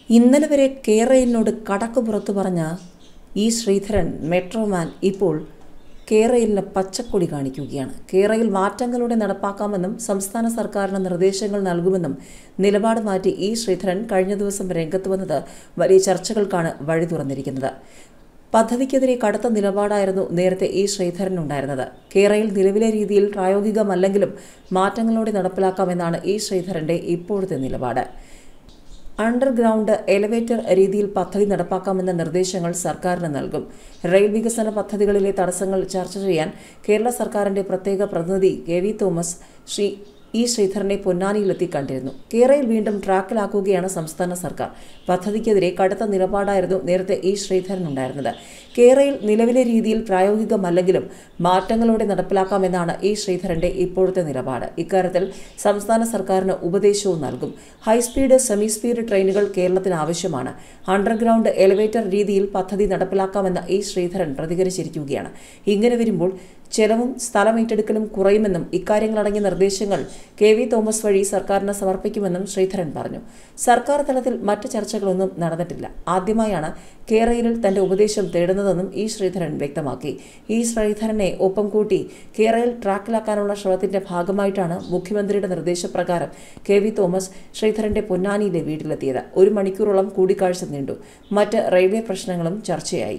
ഇന്നലെ വരെ കേരളിനോട് കടക്ക് പുറത്തു പറഞ്ഞ ഈ ശ്രീധരൻ മെട്രോമാൻ ഇപ്പോൾ കേരളിന് പച്ചക്കൊടി കാണിക്കുകയാണ് കേരളയിൽ മാറ്റങ്ങളുടെ നടപ്പാക്കാമെന്നും സംസ്ഥാന സർക്കാരിന് നിർദ്ദേശങ്ങൾ നൽകുമെന്നും നിലപാട് മാറ്റി ഈ ശ്രീധരൻ കഴിഞ്ഞ ദിവസം രംഗത്ത് വന്നത് വലിയ ചർച്ചകൾക്കാണ് വഴി തുറന്നിരിക്കുന്നത് പദ്ധതിക്കെതിരെ കടുത്ത നിലപാടായിരുന്നു നേരത്തെ ഈ ശ്രീധരനുണ്ടായിരുന്നത് കേരളയിൽ നിലവിലെ രീതിയിൽ പ്രായോഗികമല്ലെങ്കിലും മാറ്റങ്ങളോടെ നടപ്പിലാക്കാമെന്നാണ് ഈ ശ്രീധരന്റെ ഇപ്പോഴത്തെ നിലപാട് അണ്ടർഗ്രൗണ്ട് എലവേറ്റർ രീതിയിൽ പദ്ധതി നടപ്പാക്കാമെന്ന നിർദ്ദേശങ്ങൾ സർക്കാരിന് നൽകും റെയിൽ വികസന പദ്ധതികളിലെ തടസ്സങ്ങൾ ചർച്ച ചെയ്യാൻ കേരള സർക്കാരിന്റെ പ്രത്യേക പ്രതിനിധി K V Thomas Shri E ശ്രീധരനെ പൊന്നാനിയിലെത്തി കണ്ടിരുന്നു കേരളയിൽ വീണ്ടും ട്രാക്കിലാക്കുകയാണ് സംസ്ഥാന സർക്കാർ പദ്ധതിക്കെതിരെ കടുത്ത നിലപാടായിരുന്നു നേരത്തെ ഇ ശ്രീധരൻ ഉണ്ടായിരുന്നത് കേരളയിൽ നിലവിലെ രീതിയിൽ പ്രായോഗികമല്ലെങ്കിലും മാറ്റങ്ങളോടെ നടപ്പിലാക്കാമെന്നാണ് ഇ ശ്രീധരന്റെ ഇപ്പോഴത്തെ നിലപാട് ഇക്കാര്യത്തിൽ സംസ്ഥാന സർക്കാരിന് ഉപദേശവും നൽകും ഹൈസ്പീഡ് സെമി സ്പീഡ് ട്രെയിനുകൾ കേരളത്തിന് ആവശ്യമാണ് അണ്ടർഗ്രൗണ്ട് എലിവേറ്റർ രീതിയിൽ പദ്ധതി നടപ്പിലാക്കാമെന്ന് ഇ ശ്രീധരൻ പ്രതികരിച്ചിരിക്കുകയാണ് ഇങ്ങനെ വരുമ്പോൾ ചെലവും സ്ഥലമേറ്റെടുക്കലും കുറയുമെന്നും ഇക്കാര്യങ്ങളടങ്ങിയ നിർദ്ദേശങ്ങൾ കെ വി തോമസ് വഴി സർക്കാരിന് സമർപ്പിക്കുമെന്നും ശ്രീധരൻ പറഞ്ഞു സർക്കാർ തലത്തിൽ മറ്റ് ചർച്ചകളൊന്നും നടന്നിട്ടില്ല ആദ്യമായാണ് കേരളയിൽ തന്റെ ഉപദേശം തേടുന്നതെന്നും ഇ ശ്രീധരൻ വ്യക്തമാക്കി ഈ ശ്രീധരനെ ഒപ്പം കൂട്ടി കേരളയിൽ ട്രാക്കിലാക്കാനുള്ള ശ്രമത്തിന്റെ ഭാഗമായിട്ടാണ് മുഖ്യമന്ത്രിയുടെ നിർദ്ദേശപ്രകാരം കെ വി തോമസ് ശ്രീധരന്റെ പൊന്നാനിയിലെ വീട്ടിലെത്തിയത് ഒരു മണിക്കൂറോളം കൂടിക്കാഴ്ച നീണ്ടു മറ്റ് റെയിൽവേ പ്രശ്നങ്ങളും ചർച്ചയായി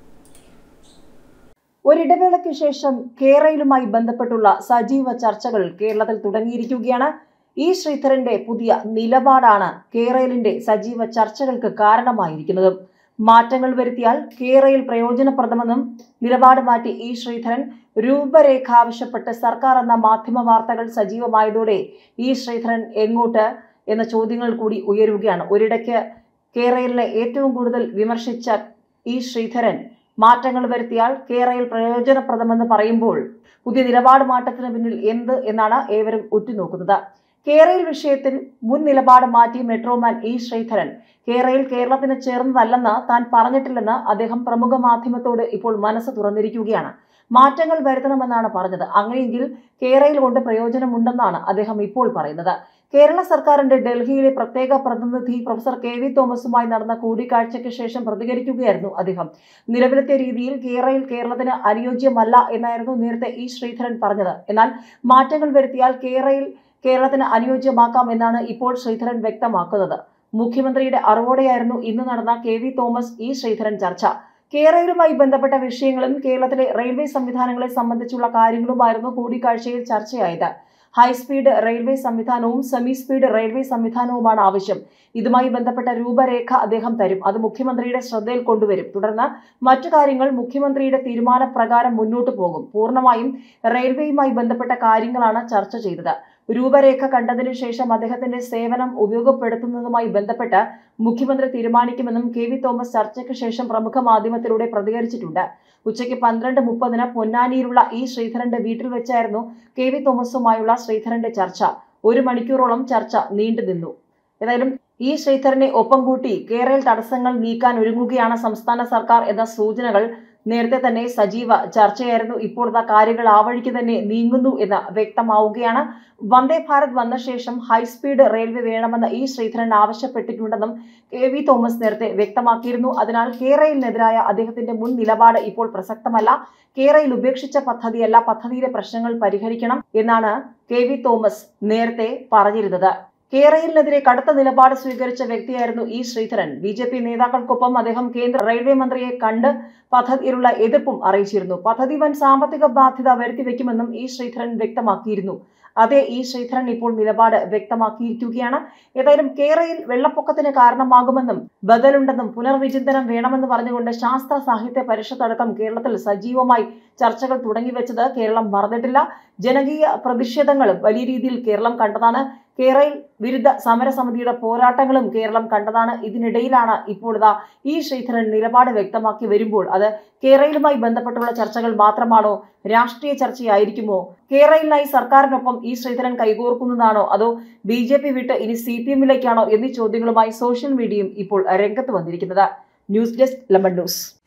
ഒരിടവേളയ്ക്ക് ശേഷം കേരളയിലുമായി ബന്ധപ്പെട്ടുള്ള സജീവ ചർച്ചകൾ കേരളത്തിൽ തുടങ്ങിയിരിക്കുകയാണ് ഈ ശ്രീധരന്റെ പുതിയ നിലപാടാണ് കേരളിന്റെ സജീവ ചർച്ചകൾക്ക് കാരണമായിരിക്കുന്നതും മാറ്റങ്ങൾ വരുത്തിയാൽ കേരളയിൽ പ്രയോജനപ്രദമെന്നും നിലപാട് മാറ്റി ഈ ശ്രീധരൻ രൂപരേഖ ആവശ്യപ്പെട്ട് സർക്കാർ എന്ന മാധ്യമ വാർത്തകൾ സജീവമായതോടെ ഈ ശ്രീധരൻ എങ്ങോട്ട് എന്ന ചോദ്യങ്ങൾ കൂടി ഉയരുകയാണ് ഒരിടയ്ക്ക് കേരളയിലെ ഏറ്റവും കൂടുതൽ വിമർശിച്ച ഈ ശ്രീധരൻ മാറ്റങ്ങൾ വരുത്തിയാൽ കേരളയിൽ പ്രയോജനപ്രദമെന്ന് പറയുമ്പോൾ പുതിയ നിലപാട് മാറ്റത്തിന് പിന്നിൽ എന്ത് എന്നാണ് ഏവരും ഉറ്റുനോക്കുന്നത് കേരളയിൽ വിഷയത്തിൽ മുൻ നിലപാട് മാറ്റി മെട്രോമാൻ ഇ ശ്രീധരൻ കേരളയിൽ കേരളത്തിന് ചേർന്നതല്ലെന്ന് താൻ പറഞ്ഞിട്ടില്ലെന്ന് അദ്ദേഹം പ്രമുഖ മാധ്യമത്തോട് ഇപ്പോൾ മനസ്സ് തുറന്നിരിക്കുകയാണ് മാറ്റങ്ങൾ വരുത്തണമെന്നാണ് പറഞ്ഞത് അങ്ങനെയെങ്കിൽ കേരളയിൽ കൊണ്ട് പ്രയോജനമുണ്ടെന്നാണ് അദ്ദേഹം ഇപ്പോൾ പറയുന്നത് കേരള സർക്കാരിന്റെ ഡൽഹിയിലെ പ്രത്യേക പ്രതിനിധി പ്രൊഫസർ കെ വി തോമസുമായി നടന്ന കൂടിക്കാഴ്ചയ്ക്ക് ശേഷം പ്രതികരിക്കുകയായിരുന്നു അദ്ദേഹം നിലവിലത്തെ രീതിയിൽ കേരളയിൽ കേരളത്തിന് അനുയോജ്യമല്ല എന്നായിരുന്നു നേരത്തെ ഇ ശ്രീധരൻ പറഞ്ഞത് എന്നാൽ മാറ്റങ്ങൾ വരുത്തിയാൽ കേരളയിൽ കേരളത്തിന് അനുയോജ്യമാക്കാം എന്നാണ് ഇപ്പോൾ ശ്രീധരൻ വ്യക്തമാക്കുന്നത് മുഖ്യമന്ത്രിയുടെ അറിവോടെയായിരുന്നു ഇന്ന് നടന്ന K V Thomas E Sreedharan ചർച്ച കേരളയുമായി ബന്ധപ്പെട്ട വിഷയങ്ങളും കേരളത്തിലെ റെയിൽവേ സംവിധാനങ്ങളെ സംബന്ധിച്ചുള്ള കാര്യങ്ങളുമായിരുന്നു കൂടിക്കാഴ്ചയിൽ ചർച്ചയായത് ഹൈസ്പീഡ് റെയിൽവേ സംവിധാനവും സെമി സ്പീഡ് റെയിൽവേ സംവിധാനവുമാണ് ആവശ്യം ഇതുമായി ബന്ധപ്പെട്ട രൂപരേഖ അദ്ദേഹം തരും അത് മുഖ്യമന്ത്രിയുടെ ശ്രദ്ധയിൽ കൊണ്ടുവരും തുടർന്ന് മറ്റു കാര്യങ്ങൾ മുഖ്യമന്ത്രിയുടെ തീരുമാനപ്രകാരം മുന്നോട്ട് പോകും പൂർണ്ണമായും റെയിൽവേയുമായി ബന്ധപ്പെട്ട കാര്യങ്ങളാണ് ചർച്ച ചെയ്തത് രൂപരേഖ കണ്ടതിനു ശേഷം അദ്ദേഹത്തിന്റെ സേവനം ഉപയോഗപ്പെടുത്തുന്നതുമായി ബന്ധപ്പെട്ട് മുഖ്യമന്ത്രി തീരുമാനിക്കുമെന്നും കെ വി തോമസ് ചർച്ചയ്ക്ക് ശേഷം പ്രമുഖ മാധ്യമത്തിലൂടെ പ്രതികരിച്ചിട്ടുണ്ട് ഉച്ചയ്ക്ക് പന്ത്രണ്ട് മുപ്പതിന് പൊന്നാനിയിലുള്ള ഈ ശ്രീധരന്റെ വീട്ടിൽ വെച്ചായിരുന്നു കെ വി തോമസുമായുള്ള ശ്രീധരന്റെ ചർച്ച ഒരു മണിക്കൂറോളം ചർച്ച നീണ്ടുനിന്നു ഏതായാലും ഈ ശ്രീധരനെ ഒപ്പം കൂട്ടി കേരളയിൽ തടസ്സങ്ങൾ നീക്കാൻ ഒരുങ്ങുകയാണ് സംസ്ഥാന സർക്കാർ എന്ന സൂചനകൾ നേരത്തെ തന്നെ സജീവ ചർച്ചയായിരുന്നു ഇപ്പോഴത്തെ കാര്യങ്ങൾ ആ വഴിക്ക് തന്നെ നീങ്ങുന്നു എന്ന് വ്യക്തമാവുകയാണ് വന്ദേ ഭാരത് വന്ന ശേഷം ഹൈസ്പീഡ് റെയിൽവേ വേണമെന്ന് ഈ ശ്രീധരൻ ആവശ്യപ്പെട്ടിട്ടുണ്ടെന്നും കെ വി തോമസ് നേരത്തെ വ്യക്തമാക്കിയിരുന്നു അതിനാൽ കേരളയിനെതിരായ അദ്ദേഹത്തിന്റെ മുൻ നിലപാട് ഇപ്പോൾ പ്രസക്തമല്ല കേരളയിൽ ഉപേക്ഷിച്ച പദ്ധതിയല്ല പദ്ധതിയിലെ പ്രശ്നങ്ങൾ പരിഹരിക്കണം എന്നാണ് കെ വി തോമസ് നേരത്തെ പറഞ്ഞിരുന്നത് കേരളത്തിനെതിരെ കടുത്ത നിലപാട് സ്വീകരിച്ച വ്യക്തിയായിരുന്നു E Sreedharan B J P നേതാക്കൾക്കൊപ്പം അദ്ദേഹം കേന്ദ്ര റെയിൽവേ മന്ത്രിയെ കണ്ട് പദ്ധതിയിലുള്ള എതിർപ്പും അറിയിച്ചിരുന്നു പദ്ധതി വൻ സാമ്പത്തിക ബാധ്യത വരുത്തിവെക്കുമെന്നും ഇ ശ്രീധരൻ വ്യക്തമാക്കിയിരുന്നു അതേ ഈ ശ്രീധരൻ ഇപ്പോൾ നിലപാട് വ്യക്തമാക്കിയിരിക്കുകയാണ് ഏതായാലും കേരളയിൽ വെള്ളപ്പൊക്കത്തിന് കാരണമാകുമെന്നും ബദലുണ്ടെന്നും പുനർവിചിന്തനം വേണമെന്ന് പറഞ്ഞുകൊണ്ട് ശാസ്ത്ര സാഹിത്യ പരിഷത്ത് അടക്കം കേരളത്തിൽ സജീവമായി ചർച്ചകൾ തുടങ്ങിവെച്ചത് കേരളം മറന്നിട്ടില്ല ജനകീയ പ്രതിഷേധങ്ങളും വലിയ രീതിയിൽ കേരളം കണ്ടതാണ് കേരളയിൽ വിരുദ്ധ സമരസമിതിയുടെ പോരാട്ടങ്ങളും കേരളം കണ്ടതാണ് ഇതിനിടയിലാണ് ഇപ്പോൾ ഇതാ ഈ ശ്രീധരൻ നിലപാട് വ്യക്തമാക്കി വരുമ്പോൾ അത് കേരളയിലുമായി ബന്ധപ്പെട്ടുള്ള ചർച്ചകൾ മാത്രമാണോ രാഷ്ട്രീയ ചർച്ചയായിരിക്കുമോ കേരളയിലായി സർക്കാരിനൊപ്പം ഈ ശ്രീധരൻ കൈകോർക്കുന്നതാണോ അതോ ബി ജെ പി വിട്ട് ഇനി സി പി എമ്മിലേക്കാണോ എന്നീ ചോദ്യങ്ങളുമായി സോഷ്യൽ മീഡിയയും ഇപ്പോൾ രംഗത്ത് വന്നിരിക്കുന്നത് ന്യൂസ് ഡെസ്ക് ലമൺ ന്യൂസ്